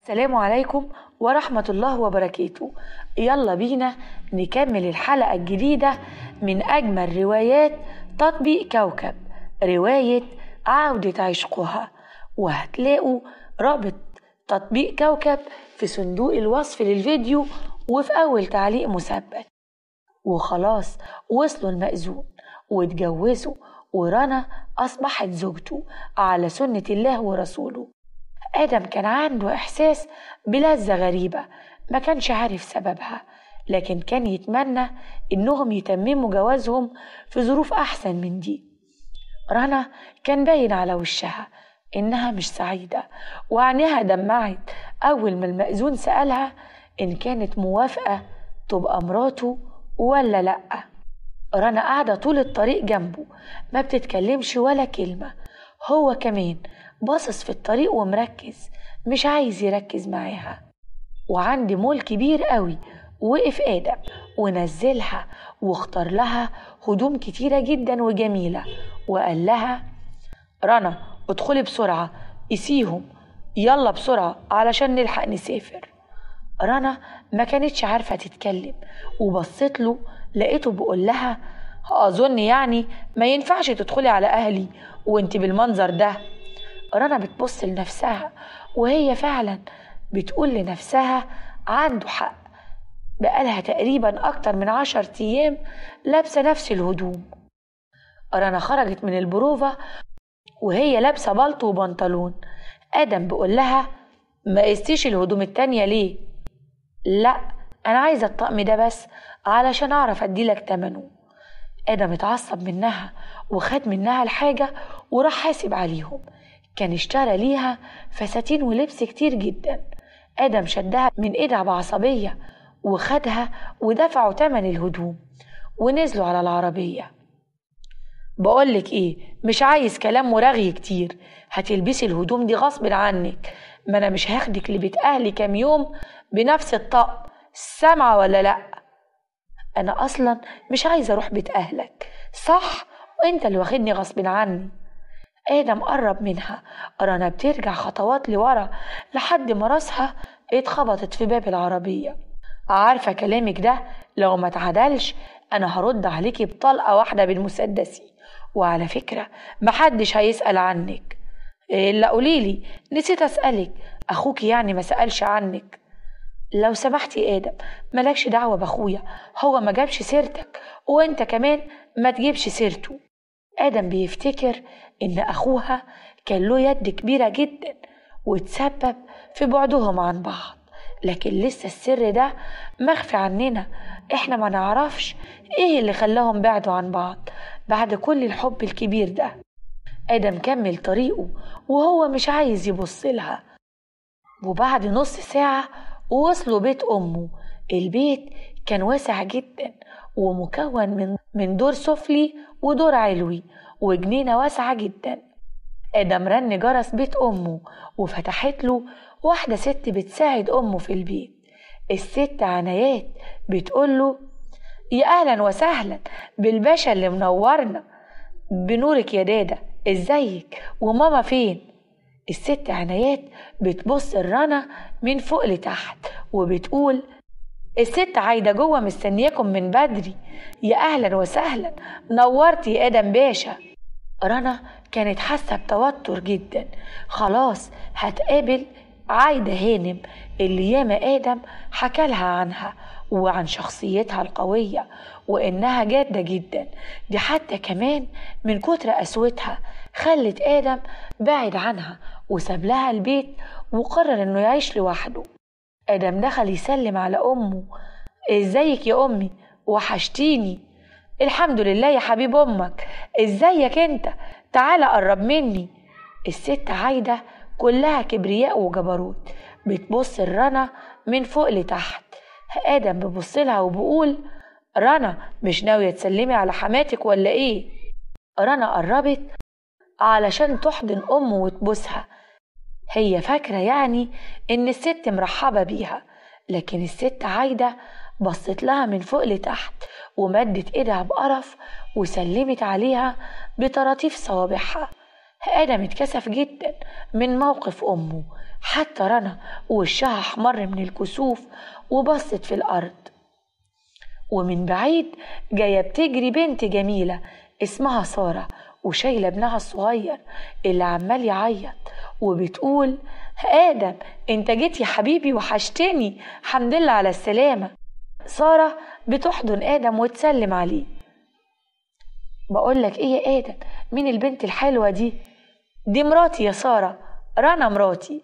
السلام عليكم ورحمة الله وبركاته يلا بينا نكمل الحلقة الجديدة من أجمل روايات تطبيق كوكب رواية عودة عشقها وهتلاقوا رابط تطبيق كوكب في صندوق الوصف للفيديو وفي أول تعليق مثبت وخلاص وصلوا المأذون واتجوزوا ورنا أصبحت زوجته على سنة الله ورسوله آدم كان عنده إحساس بلذة غريبة ما كانش عارف سببها لكن كان يتمنى إنهم يتمموا جوازهم في ظروف أحسن من دي رنا كان باين على وشها إنها مش سعيدة وعينيها دمعت أول ما المأذون سألها إن كانت موافقة تبقى مراته ولا لأ رنا قاعدة طول الطريق جنبه ما بتتكلمش ولا كلمة هو كمان باصص في الطريق ومركز مش عايز يركز معاها وعندي مول كبير قوي وقف آدم ونزلها واختار لها هدوم كتيرة جدا وجميلة وقال لها رنا ادخلي بسرعة قسيهم يلا بسرعة علشان نلحق نسافر رنا ما كانتش عارفة تتكلم وبصت له لقيته بيقول لها أظن يعني ما ينفعش تدخلي على أهلي وانت بالمنظر ده رنا بتبص لنفسها وهي فعلا بتقول لنفسها عنده حق بقالها تقريبا أكتر من عشر أيام لابسة نفس الهدوم رنا خرجت من البروفة وهي لابسة بلطو وبنطلون آدم بيقول لها ما قستيش الهدوم التانية ليه؟ لا أنا عايزة الطقم ده بس علشان أعرف أديلك تمنه آدم اتعصب منها وخد منها الحاجة وراح حاسب عليهم كان اشترى ليها فساتين ولبس كتير جدا آدم شدها من إيدها بعصبية وخدها ودفعوا تمن الهدوم ونزلوا على العربية بقولك ايه مش عايز كلام ورغي كتير هتلبسي الهدوم دي غصب عنك ما انا مش هاخدك لبيت اهلي كام يوم بنفس الطقم سامعة ولا لأ انا اصلا مش عايزة اروح بيت اهلك صح وانت اللي واخدني غصب عني آدم قرب منها رنا بترجع خطوات لورا لحد ما راسها اتخبطت في باب العربية عارفة كلامك ده لو ما اتعدلش أنا هرد عليكي بطلقة واحدة بالمسدسي وعلى فكرة محدش هيسأل عنك إلا قوليلي نسيت أسألك أخوك يعني ما سألش عنك لو سمحتي آدم ملكش دعوة بأخويا هو ما جابش سيرتك وانت كمان ما تجيبش سيرته آدم بيفتكر إن أخوها كان له يد كبيرة جدا وتسبب في بعدهم عن بعض لكن لسه السر ده مخفي عننا احنا ما نعرفش ايه اللي خلاهم بعدوا عن بعض بعد كل الحب الكبير ده آدم كمل طريقه وهو مش عايز يبص لها وبعد نص ساعة وصلوا بيت أمه البيت كان واسع جدا ومكون من من دور سفلي ودور علوي وجنينة واسعة جدا آدم رن جرس بيت أمه وفتحت له واحدة ست بتساعد أمه في البيت الست عنايات بتقول له يا أهلا وسهلا بالباشا اللي منورنا بنورك يا دادا ازيك وماما فين الست عنايات بتبص الرنا من فوق لتحت وبتقول الست عايدة جوه مستنياكم من بدري يا أهلا وسهلا نورتي يا آدم باشا رنا كانت حاسة بتوتر جدا خلاص هتقابل عايدة هانم اللي ياما آدم حكالها عنها وعن شخصيتها القوية وإنها جادة جدا دي حتى كمان من كتر قسوتها خلت آدم بعد عنها وساب لها البيت وقرر إنه يعيش لوحده آدم دخل يسلم على أمه إزيك يا أمي وحشتيني الحمد لله يا حبيب أمك إزيك أنت تعالى قرب مني الست عايدة كلها كبرياء وجبروت بتبص الرنا من فوق لتحت آدم بيبص لها وبيقول رنا مش ناوية تسلمي على حماتك ولا إيه؟ رنا قربت علشان تحضن أمه وتبوسها هي فاكرة يعني إن الست مرحبة بيها لكن الست عايدة بصت لها من فوق لتحت ومدت ايدها بقرف وسلمت عليها بطراطيف صوابعها آدم اتكسف جدا من موقف أمه حتى رنا وشها احمر من الكسوف وبصت في الأرض ومن بعيد جاية بتجري بنت جميلة اسمها سارة وشايلة ابنها الصغير اللي عمال يعيط وبتقول آدم انت جيت يا حبيبي وحشتني الحمد لله على السلامة سارة بتحضن آدم وتسلم عليه بقول لك ايه يا آدم مين البنت الحلوة دي دي مراتي يا سارة رنا مراتي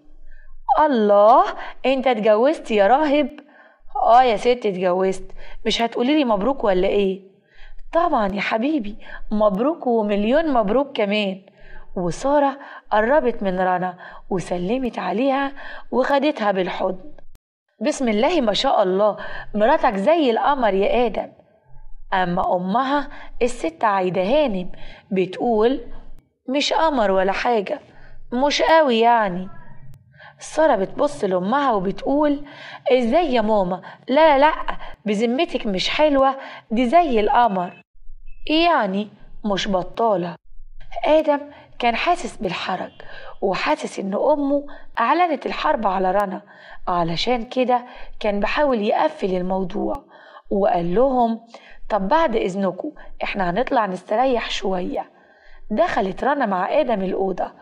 الله انت اتجوزت يا راهب اه يا ست اتجوزت مش هتقولي لي مبروك ولا ايه طبعا يا حبيبي مبروك ومليون مبروك كمان وسارة قربت من رنا وسلمت عليها وخدتها بالحضن بسم الله ما شاء الله مراتك زي القمر يا آدم أما أمها الست عايدة هانم بتقول مش قمر ولا حاجة مش قوي يعني سارة بتبص لأمها وبتقول ازاي يا ماما لا لا لا بذمتك مش حلوة دي زي القمر يعني مش بطالة آدم كان حاسس بالحرج وحاسس إن أمه أعلنت الحرب على رنا علشان كده كان بحاول يقفل الموضوع وقال لهم طب بعد إذنكم إحنا هنطلع نستريح شوية دخلت رنا مع آدم الأوضة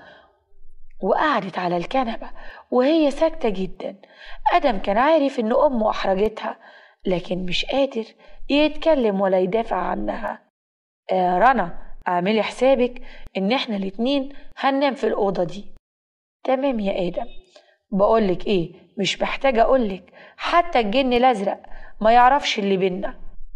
وقعدت على الكنبة وهي ساكتة جدا آدم كان عارف إن أمه أحرجتها لكن مش قادر يتكلم ولا يدافع عنها آه رنا اعملي حسابك إن إحنا الاتنين هننام في الأوضة دي تمام يا آدم بقولك إيه مش محتاجة أقولك حتى الجن الأزرق ما يعرفش اللي بينا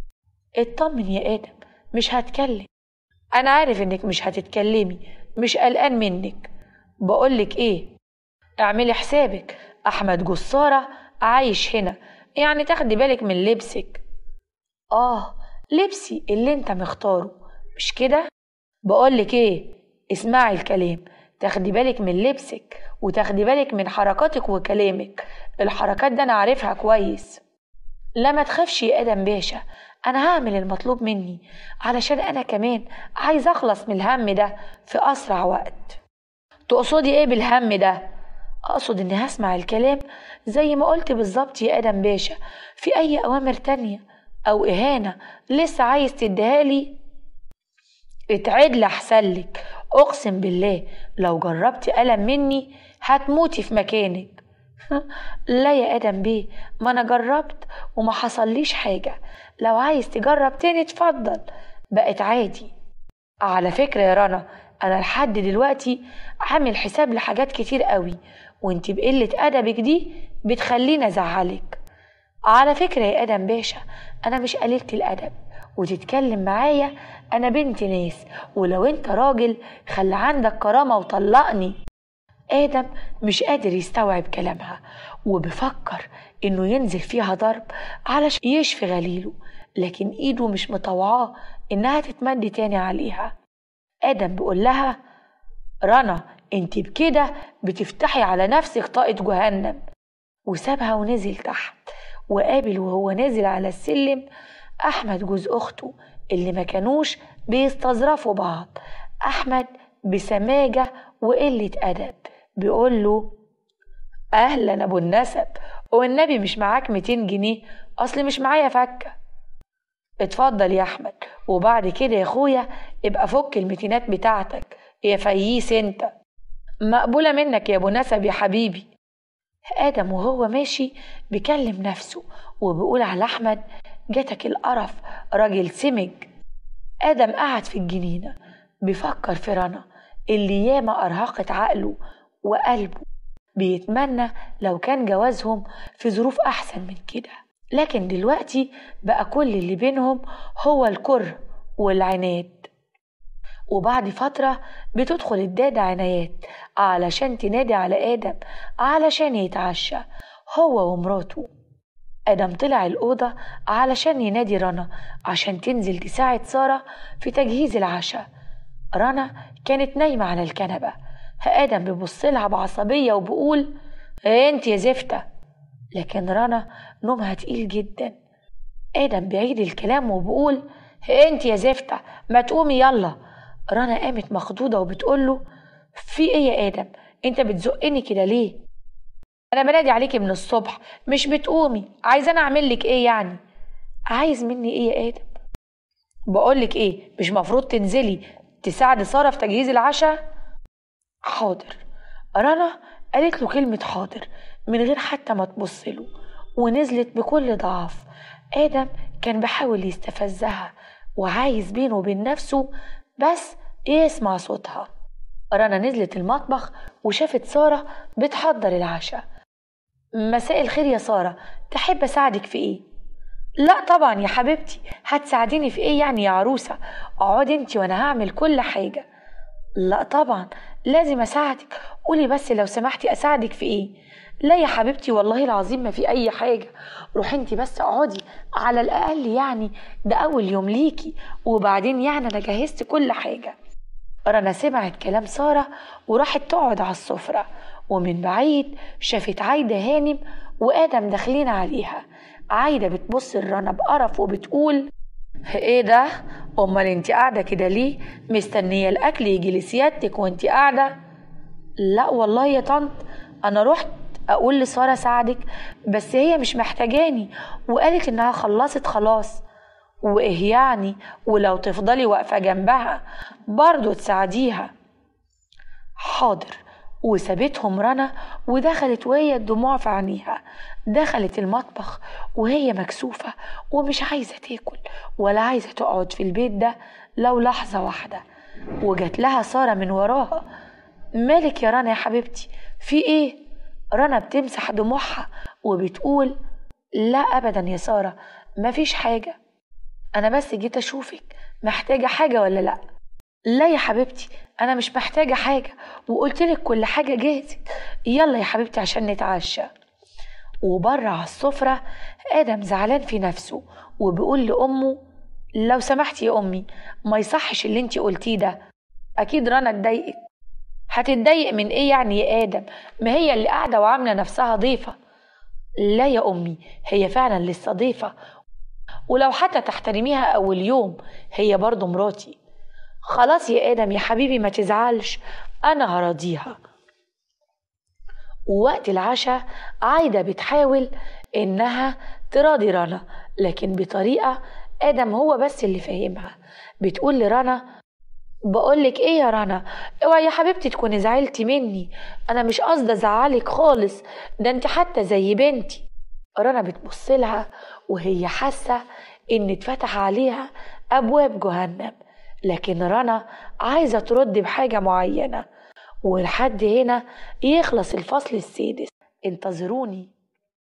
اطمن يا آدم مش هتكلم أنا عارف إنك مش هتتكلمي مش قلقان منك بقولك إيه اعملي حسابك أحمد جسارة عايش هنا يعني تاخدي بالك من لبسك آه لبسي اللي انت مختاره مش كده بقولك ايه اسمعي الكلام تاخدي بالك من لبسك وتاخدي بالك من حركاتك وكلامك الحركات ده انا عارفها كويس لا ما تخافش يا ادم باشا انا هعمل المطلوب مني علشان انا كمان عايز اخلص من الهم ده في اسرع وقت تقصدي ايه بالهم ده اقصد اني هسمع الكلام زي ما قلت بالظبط يا ادم باشا في اي اوامر تانية او اهانة لسه عايز تديها لي اتعدل احسن لك اقسم بالله لو جربتي ألم مني هتموتي في مكانك لا يا ادم بيه ما انا جربت وما حصليش حاجه لو عايز تجرب تاني اتفضل بقت عادي على فكره يا رنا انا لحد دلوقتي عامل حساب لحاجات كتير قوي وانت بقله ادبك دي بتخليني ازعلك على فكره يا ادم باشا انا مش قليله الادب وتتكلم معايا انا بنت ناس ولو انت راجل خلي عندك كرامه وطلقني آدم مش قادر يستوعب كلامها وبفكر إنه ينزل فيها ضرب علشان يشفي غليله لكن إيده مش مطوعاه إنها تتمد تاني عليها آدم بيقول لها رنا انت بكده بتفتحي على نفسك طاقة جهنم وسابها ونزل تحت وقابل وهو نازل على السلم أحمد جوز أخته اللي ما كانوش بيستظرفوا بعض أحمد بسماجة وقلة أدب بيقول له أهلا أبو النسب والنبي مش معاك 200 جنيه أصل مش معايا فكة اتفضل يا أحمد وبعد كده يا أخويا ابقى فك المتينات بتاعتك يا فييس أنت مقبولة منك يا أبو نسب يا حبيبي آدم وهو ماشي بيكلم نفسه وبيقول على أحمد جاتك القرف راجل سمج آدم قعد في الجنينة بيفكر في رنا اللي ياما أرهقت عقله وقلبه بيتمنى لو كان جوازهم في ظروف أحسن من كده لكن دلوقتي بقى كل اللي بينهم هو الكره والعناد وبعد فترة بتدخل الدادة عنايات علشان تنادي على آدم علشان يتعشى هو ومراته آدم طلع الأوضة علشان ينادي رنا عشان تنزل تساعد سارة في تجهيز العشاء رنا كانت نايمة على الكنبة آدم بيبص لها بعصبية وبيقول انت يا زفتة لكن رنا نومها تقيل جدا آدم بيعيد الكلام وبيقول انت يا زفتة ما تقومي يلا رنا قامت مخضوضة وبتقول له في ايه يا آدم انت بتزقني كده ليه انا بنادي عليكي من الصبح مش بتقومي عايزه انا اعمل لك ايه يعني عايز مني ايه يا ادم بقولك ايه مش مفروض تنزلي تساعدي ساره في تجهيز العشاء حاضر رنا قالت له كلمه حاضر من غير حتى ما تبص له ونزلت بكل ضعف ادم كان بيحاول يستفزها وعايز بينه وبين نفسه بس يسمع صوتها رنا نزلت المطبخ وشافت سارة بتحضر العشاء مساء الخير يا سارة تحب أساعدك في إيه؟ لا طبعا يا حبيبتي هتساعديني في إيه يعني يا عروسة اقعدي انتي وأنا هعمل كل حاجة لا طبعا لازم أساعدك قولي بس لو سمحتي أساعدك في إيه؟ لا يا حبيبتي والله العظيم ما في أي حاجة روحي انتي بس اقعدي على الأقل يعني ده أول يوم ليكي وبعدين يعني أنا جهزت كل حاجة رنا سمعت كلام سارة وراحت تقعد على السفرة ومن بعيد شافت عايدة هانم وآدم داخلين عليها عايدة بتبص لرنا بقرف وبتقول ايه ده امال انت قاعده كده ليه مستنيه الاكل يجي لسيادتك وانت قاعده لا والله يا طنط انا رحت اقول لساره ساعدك بس هي مش محتاجاني وقالت انها خلصت خلاص وايه يعني ولو تفضلي واقفه جنبها برضه تساعديها حاضر وسابتهم رنا ودخلت وهي الدموع في عينيها دخلت المطبخ وهي مكسوفة ومش عايزة تاكل ولا عايزة تقعد في البيت ده لو لحظة واحدة وجات لها سارة من وراها مالك يا رنا يا حبيبتي في ايه رنا بتمسح دموعها وبتقول لا ابدا يا سارة مفيش حاجة انا بس جيت اشوفك محتاجة حاجة ولا لا لا يا حبيبتي انا مش محتاجة حاجة وقلتلك كل حاجة جاهزة يلا يا حبيبتي عشان نتعشى وبره على السفرة آدم زعلان في نفسه وبيقول لأمه لو سمحتي يا أمي ما يصحش اللي انتي قلتيه ده أكيد رنا اتضايقت هتتضايق من ايه يعني يا آدم ما هي اللي قاعدة وعاملة نفسها ضيفة لا يا أمي هي فعلا لسه ضيفة ولو حتى تحترميها أول يوم هي برضه مراتي خلاص يا آدم يا حبيبي ما تزعلش أنا هراضيها ووقت العشاء عايدة بتحاول إنها تراضي رنا لكن بطريقة آدم هو بس اللي فاهمها بتقول لرنا بقولك ايه يا رنا اوعي يا حبيبتي تكوني زعلتي مني انا مش قصدي ازعلك خالص ده انت حتى زي بنتي رنا بتبص لها وهي حاسه ان اتفتح عليها ابواب جهنم لكن رنا عايزه ترد بحاجه معينه ولحد هنا يخلص الفصل السادس انتظروني